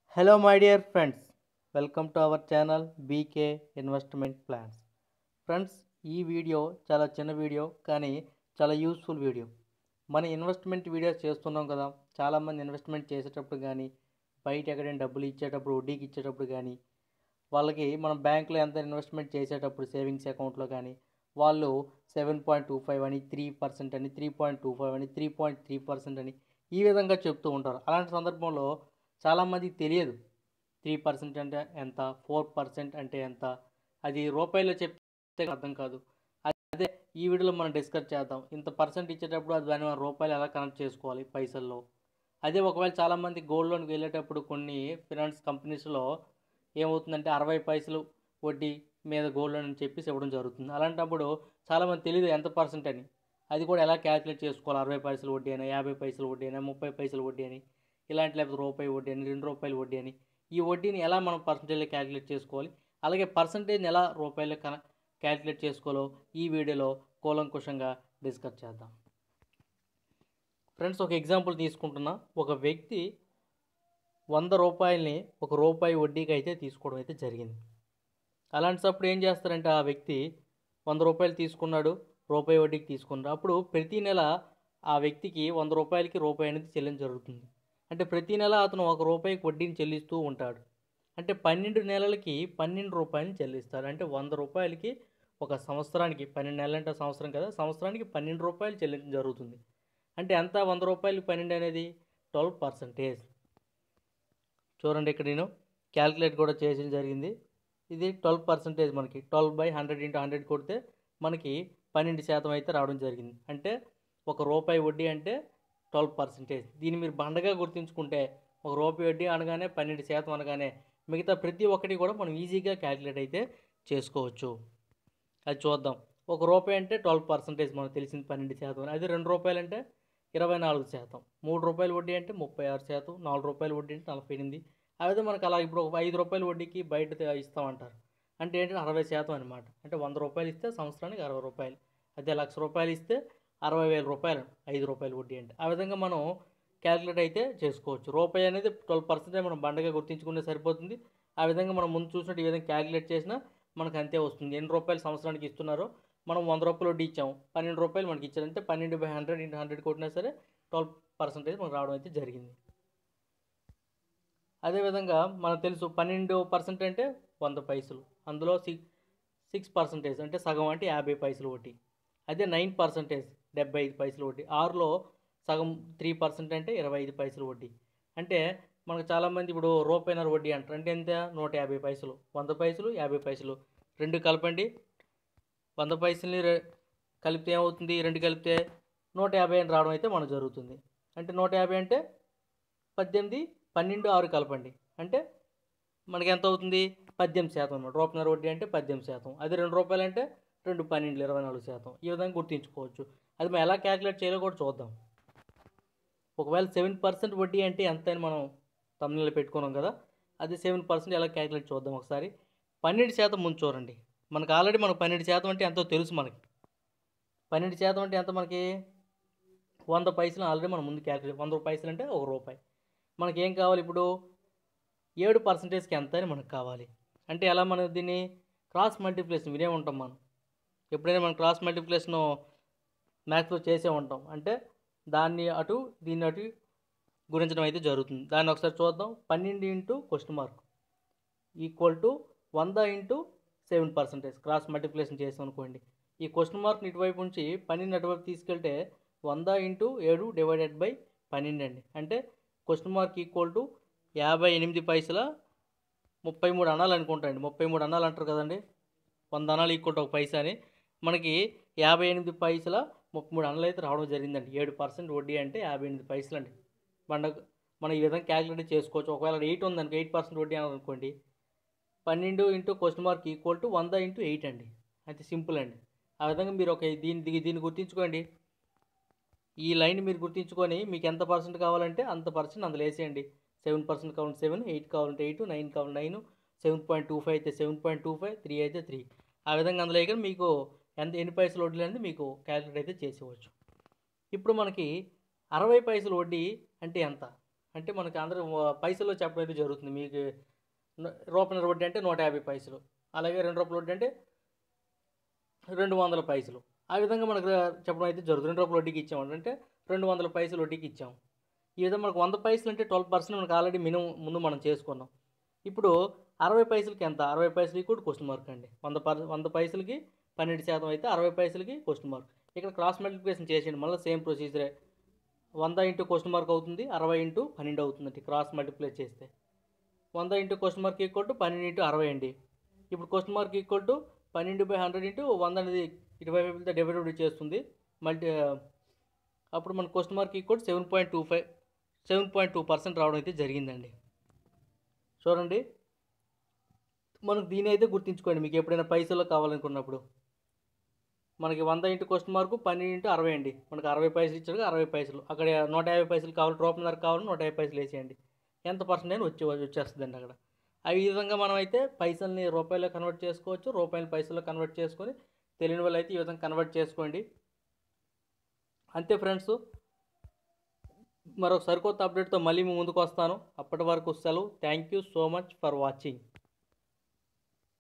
Hello, my dear friends. Welcome to our channel BK investment plans friends ఈ video చాలా చిన్న video కానీ చాలా యూస్ఫుల్ వీడియో మన ఇన్వెస్ట్మెంట్ వీడియోస్ చేస్తున్నాం కదా చాలామంది ఇన్వెస్ట్మెంట్ చేసేటప్పుడు కానీ బయట ఎక్కడైనా డబ్బులు ఇచ్చేటప్పుడు వడ్డీకి ఇచ్చేటప్పుడు కానీ వాళ్ళకి మనం బ్యాంకులో ఎంత ఇన్వెస్ట్మెంట్ చేసేటప్పుడు సేవింగ్స్ అకౌంట్లో కానీ వాళ్ళు సెవెన్ పాయింట్ టూ ఫైవ్ అని త్రీ పర్సెంట్ అని త్రీ పాయింట్ టూ ఫైవ్ అని త్రీ పాయింట్ త్రీ పర్సెంట్ అని ఈ విధంగా చెప్తూ ఉంటారు అలాంటి సందర్భంలో చాలామందికి తెలియదు త్రీ పర్సెంట్ అంటే ఎంత ఫోర్ పర్సెంట్ అంటే ఎంత అది రూపాయలు చెప్తే అర్థం కాదు అదే ఈ వీడియోలో మనం డిస్కస్ చేద్దాం ఇంత పర్సెంట్ ఇచ్చేటప్పుడు అది దాన్ని మనం రూపాయలు ఎలా కనెక్ట్ చేసుకోవాలి పైసల్లో అదే ఒకవేళ చాలామంది గోల్డ్ లోన్కి వెళ్ళేటప్పుడు కొన్ని ఫినాన్స్ కంపెనీస్లో ఏమవుతుందంటే అరవై పైసలు వడ్డీ మీద గోల్డ్ లోన్ అని చెప్పేసి ఇవ్వడం జరుగుతుంది అలాంటప్పుడు చాలామంది తెలియదు ఎంత పర్సెంట్ అని అది కూడా ఎలా క్యాలిక్యులేట్ చేసుకోవాలి అరవై పైసలు వడ్డీ అయినా యాభై పైసలు వడ్డీ అయినా ముప్పై పైసలు వడ్డీ అని ఇలాంటి లేకపోతే రూపాయి వడ్డీ అని రెండు రూపాయలు వడ్డీ అని ఈ వడ్డీని ఎలా మనం పర్సంటేజ్లో క్యాలిక్యులేట్ చేసుకోవాలి అలాగే పర్సంటేజ్ని ఎలా రూపాయలు కన క్యాలిక్యులేట్ చేసుకోవాలో ఈ వీడియోలో కూలంకుషంగా డిస్కస్ చేద్దాం ఫ్రెండ్స్ ఒక ఎగ్జాంపుల్ తీసుకుంటున్నా ఒక వ్యక్తి వంద రూపాయలని ఒక రూపాయి వడ్డీకి అయితే తీసుకోవడం అయితే జరిగింది అలాంటప్పుడు ఏం చేస్తారంటే ఆ వ్యక్తి వంద రూపాయలు తీసుకున్నాడు రూపాయి వడ్డీకి తీసుకున్నాడు అప్పుడు ప్రతి నెల ఆ వ్యక్తికి వంద రూపాయలకి రూపాయి అనేది చెల్లించ జరుగుతుంది అంటే ప్రతి నెల అతను ఒక రూపాయికి వడ్డీని చెల్లిస్తూ ఉంటాడు అంటే పన్నెండు నెలలకి పన్నెండు రూపాయలు చెల్లిస్తాడు అంటే వంద రూపాయలకి ఒక సంవత్సరానికి పన్నెండు నెలలు అంటే సంవత్సరం కదా సంవత్సరానికి పన్నెండు రూపాయలు చెల్లించడం జరుగుతుంది అంటే ఎంత వంద రూపాయలు పన్నెండు అనేది ట్వెల్వ్ పర్సంటేజ్ చూడండి ఇక్కడ నేను క్యాల్కులేట్ కూడా చేయడం జరిగింది ఇది ట్వెల్వ్ పర్సంటేజ్ మనకి twelve by hundred into hundred కొడితే మనకి పన్నెండు శాతం అయితే రావడం జరిగింది అంటే ఒక రూపాయి వడ్డీ అంటే ట్వెల్వ్ పర్సెంటేజ్ దీన్ని మీరు బండగా గుర్తుంచుకుంటే ఒక రూపాయి వడ్డీ అనగానే పన్నెండు శాతం అనగానే మిగతా ప్రతి ఒక్కటి కూడా మనం ఈజీగా క్యాలిక్యులేట్ అయితే చేసుకోవచ్చు అది చూద్దాం ఒక రూపాయి అంటే ట్వెల్వ్ పర్సెంటేజ్ మనకు తెలిసింది పన్నెండు శాతం అదే రెండు రూపాయలు అంటే ఇరవై నాలుగు శాతం మూడు రూపాయల వడ్డీ అంటే ముప్పై ఆరు శాతం నాలుగు రూపాయల వడ్డీ అంటే నలభై ఎనిమిది అదే మనకు అలా ఇప్పుడు ఒక ఐదు రూపాయల వడ్డీకి బయట ఇస్తామంటారు అంటే ఏంటంటే అరవై శాతం అనమాట అంటే వంద రూపాయలు ఇస్తే సంవత్సరానికి అరవై రూపాయలు అదే లక్ష రూపాయలు ఇస్తే అరవై వేల రూపాయలు ఐదు రూపాయల వడ్డీ అంటే ఆ విధంగా మనం క్యాలిక్యులేట్ అయితే చేసుకోవచ్చు రూపాయి అనేది ట్వెల్వ్ పర్సెంటేజ్ మనం బండగా గుర్తించుకుంటే సరిపోతుంది ఆ విధంగా మనం ముందు చూసినట్టు ఈ విధంగా క్యాలిక్యులేట్ చేసినా మనకు అంతే వస్తుంది ఎన్ని రూపాయలు సంవత్సరానికి ఇస్తున్నారో మనం వంద రూపాయలు వడ్డీ ఇచ్చాము పన్నెండు రూపాయలు మనకి ఇచ్చారు అంటే పన్నెండు బై హండ్రెడ్ ఇంటూ హండ్రెడ్ కొట్టినా సరే ట్వెల్వ్ పర్సెంటేజ్ మనకు రావడం అయితే జరిగింది అదేవిధంగా మనకు తెలుసు పన్నెండు పర్సెంట్ అంటే వంద పైసలు అందులో సిక్స్ సిక్స్ పర్సెంటేజ్ అంటే సగం అంటే యాభై పైసలు వడ్డీ అదే నైన్ పర్సెంటేజ్ డెబ్బై ఐదు పైసలు వడ్డీ ఆరులో సగం త్రీ పర్సెంట్ అంటే ఇరవై ఐదు పైసలు వడ్డీ అంటే మనకు చాలామంది ఇప్పుడు రూపాయినర వడ్డీ అంటారు అంటే ఎంత నూట యాభై పైసలు వంద పైసలు యాభై పైసలు రెండు కలపండి వంద పైసలని రె- కలిపితే ఏమవుతుంది రెండు కలిపితే నూట యాభై అని రావడం అయితే మనకు జరుగుతుంది అంటే నూట యాభై అంటే పద్దెనిమిది పన్నెండు ఆరు కలపండి అంటే మనకి ఎంత అవుతుంది పద్దెనిమిది శాతం అనమాట రూపాయన్నర వడ్డీ అంటే పద్దెనిమిది శాతం అదే రెండు రూపాయలు అంటే రెండు పన్నెండు ఇరవై నాలుగు శాతం ఈ విధంగా గుర్తుంచుకోవచ్చు అది మనం ఎలా క్యాలిక్యులేట్ చేయాలో కూడా చూద్దాం ఒకవేళ సెవెన్ పర్సెంట్ వడ్డీ అంటే ఎంత అని మనం తమిళలో పెట్టుకున్నాం కదా అది సెవెన్ పర్సెంట్ ఎలా క్యాలిక్యులేట్ చూద్దాం ఒకసారి పన్నెండు శాతం ముందు చూడండి మనకు ఆల్రెడీ మనకు పన్నెండు శాతం అంటే ఎంతో తెలుసు మనకి పన్నెండు శాతం అంటే ఎంత మనకి వంద పైసలు ఆల్రెడీ మనం ముందు క్యాలిక్యులేట్ వంద పైసలు అంటే ఒక రూపాయి మనకి ఏం కావాలి ఇప్పుడు ఏడు పర్సెంటేజ్కి ఎంత అని మనకు కావాలి అంటే ఎలా మనం దీన్ని క్రాస్ మల్టిప్లికేషన్ వినే ఉంటాం మనం ఎప్పుడైనా మనం క్రాస్ మల్టిప్లికేషన్ మ్యాథ్స్లో చేసే ఉంటాం అంటే దాన్ని అటు దీన్ని అటు గురించడం అయితే జరుగుతుంది దాన్ని ఒకసారి చూద్దాం పన్నెండు into question mark equal to వంద into seven percentage cross multiplication చేసాం అనుకోండి ఈ క్వశ్చన్ మార్క్ని ఇటువైపు ఉంచి పన్నెండు అటువైపు తీసుకెళ్తే వంద ఇంటూ ఏడు డివైడెడ్ బై పన్నెండు అండి అంటే క్వశ్చన్ మార్క్ ఈక్వల్ టు యాభై ఎనిమిది పైసల ముప్పై మూడు అనాలు అనుకుంటాండి ముప్పై మూడు అనాలు అంటారు కదండి వంద అనాలు ఈక్వల్ టు ఒక పైసా అని మనకి యాభై ఎనిమిది పైసల ముప్పై మూడు అనాలు అయితే రావడం జరిగిందండి ఏడు పర్సెంట్ వడ్డీ అంటే యాభై ఎనిమిది పైసలు అండి మన మనం ఈ విధంగా క్యాలిక్యులేట్ చేసుకోవచ్చు ఒకవేళ ఎయిట్ ఉందనుకో ఎయిట్ పర్సెంట్ వడ్డీ అని అనుకోండి పన్నెండు into question mark equal to వంద ఇంటూ ఎయిట్ అండి అయితే సింపుల్ అండి ఆ విధంగా మీరు ఒక దీన్ని దీన్ని- దీన్ని గుర్తించుకోండి ఈ లైన్ మీరు గుర్తించుకొని మీకు ఎంత పర్సెంట్ కావాలంటే అంత పర్సెంట్ అందులో వేసేయండి సెవెన్ పర్సెంట్ కావాలంటే సెవెన్ ఎయిట్ కావాలంటే ఎయిట్ నైన్ కావాలంటే nine seven point two five అయితే seven point two five three అయితే త్రీ ఆ విధంగా అందులో వేయగానే మీకు ఎంత ఎన్ని పైసలు వడ్డీ అనేది మీకు క్యాలిక్యులేట్ అయితే చేసేవచ్చు ఇప్పుడు మనకి అరవై పైసలు వడ్డీ అంటే ఎంత అంటే మనకి అందరూ వ- పైసల్లో చెప్పడం అయితే జరుగుతుంది మీకు న- రూపాయల వడ్డీ అంటే నూట యాభై పైసలు అలాగే రెండు రూపాయల వడ్డీ అంటే రెండు వందల పైసలు ఆ విధంగా మనకు చెప్పడం అయితే జరుగుతుంది రెండు రూపాయల వడ్డీకి ఇచ్చాము అంటే రెండు వందల పైసలు వడ్డీకి ఇచ్చాము ఈ విధంగా మనకు వంద పైసలు అంటే ట్వెల్వ్ పర్సెంట్ మనకు ఆల్రెడీ మినిమం ముందు మనం చేసుకున్నాం ఇప్పుడు అరవై పైసలకి ఎంత అరవై పైసలకి కూడా క్వశ్చన్ మార్క్ అండి వంద పర్ వంద పైసలకి పన్నెండు శాతం అయితే అరవై పైసలకి క్వశ్చన్ మార్క్ ఇక్కడ క్రాస్ మల్టిప్లికేషన్ చేసేయండి మళ్ళీ సేమ్ ప్రొసీజరే వంద ఇంటూ క్వశ్చన్ మార్క్ అవుతుంది అరవై ఇంటూ పన్నెండు అవుతుందండి క్రాస్ మల్టిప్లై చేస్తే వంద into question mark equal to పన్నెండు ఇంటూ అరవై అండి ఇప్పుడు క్వశ్చన్ మార్క్ ఈక్వల్ టు పన్నెండు బై హండ్రెడ్ ఇంటూ వంద అనేది ఇటువైపు వెళ్తే డివైడెడ్ చేస్తుంది మల్టీ అప్పుడు మన question mark equal seven point two five seven point two percent రావడం అయితే జరిగిందండి చూడండి మనకు దీని అయితే గుర్తుంచుకోండి మీకు ఎప్పుడైనా పైసల్లో కావాలనుకున్నప్పుడు మనకి వంద ఇంటూ క్వశ్చన్ మార్కు పన్నెండు ఇంటూ అరవై అండి మనకి అరవై పైసలు ఇచ్చాడు అరవై పైసలు అక్కడ నూట యాభై పైసలు కావాలి రూపాయన్నర కావాలి నూట యాభై పైసలు వేసేయండి ఎంత పర్సెంట్ అయినా వచ్చి వచ్చేస్తుందండి అక్కడ ఆ విధంగా మనం అయితే పైసల్ని రూపాయలు కన్వర్ట్ చేసుకోవచ్చు రూపాయలు పైసలు కన్వర్ట్ చేసుకొని తెలియని వాళ్ళు అయితే ఈ విధంగా కన్వర్ట్ చేసుకోండి అంతే ఫ్రెండ్స్ మరొక సరికొత్త అప్డేట్తో మళ్ళీ మీ ముందుకు వస్తాను అప్పటి వరకు సెలవు thank you so much for watching